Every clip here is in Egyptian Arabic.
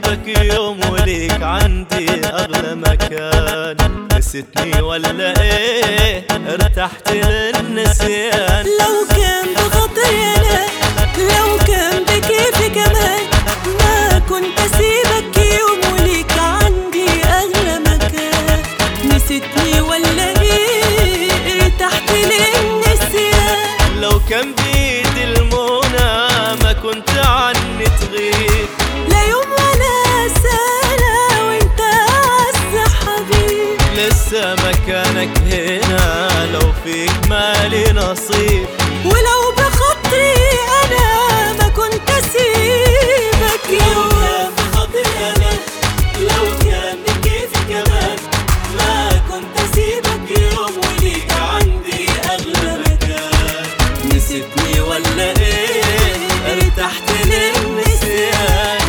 اسيبك يوم وليك عندي اغلى مكان نسيتني ولا ايه ارتحت للنسيان لو كان بخاطري انا لو كان بكيفي كمان ما كنت اسيبك يوم وليك عندي اغلى مكان نسيتني ولا ايه ارتحت للنسيان لو كان بيدي المنى ما كنت عني تغيب لا يوم ولا سنة وانت اعز حبيب لسه مكانك هنا لو فيك مالي نصيب ولو بخاطري انا ما كنت اسيبك يوم بخاطري انا لو كان بكيفي كمان ما كنت اسيبك يوم وليك عندي اغلى مكان نسيتني ولا ايه ارتحت للنسيان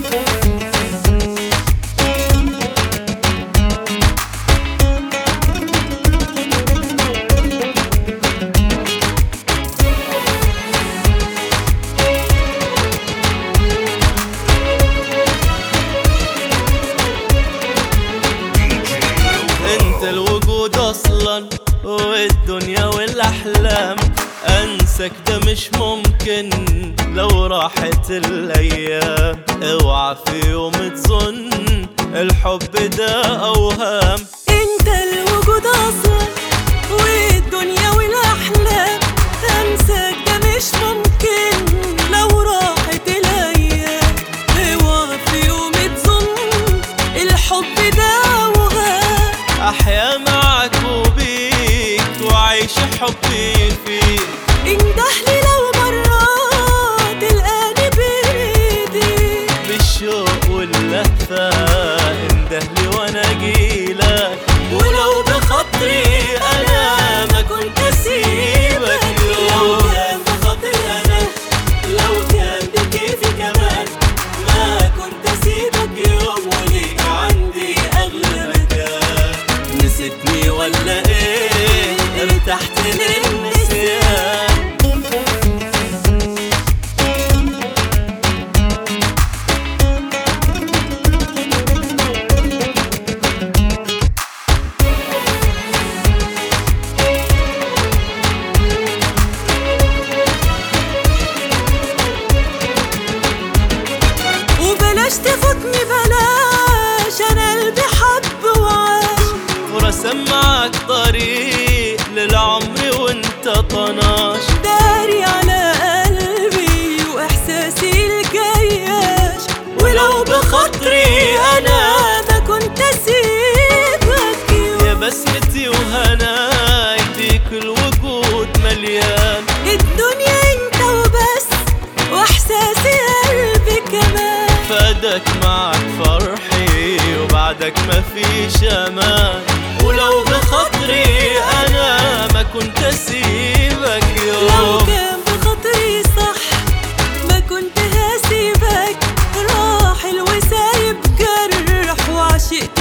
انت الوجود اصلا والدنيا والاحلام انسك ده مش ممكن لو راحت الايام اوعى في يوم تظن الحب ده اوهام انت الوجود اصلا والدنيا والاحلام انساك ده مش ممكن لو راحت الايام اوعى في يوم تظن الحب ده وهام احيا معك وبيك وعيش حبي فيك اندهلي لو مرات تلقاني بايديك بالشوق واللهفة اندهلي وانا جيلك ولو بخاطري انا ما كنت اسيبك يوم كان بخاطري انا لو كان بكيفي كمان ما كنت اسيبك يوم وليك عندي اغلى مكان نسيتني ولا ايه ارتحت للنسيان وبلاش تفوتني بلاش انا قلبي حب وعاش ورسم معك طريق للعمر وانت طناش داري على قلبي واحساسي الجياش ولو بخاطري انا ما كنت اسيبك يا يوم بسمتي وهناي فيك الوجود مليان الدنيا انت وبس واحساسي قلبي كمان فادك معك فرحي وبعدك ما فيش امان ولو بخاطري انا ما كنت اسيبك لو يوم كان بخاطري صح ما كنت هسيبك راحل وسايب جرح وعشقت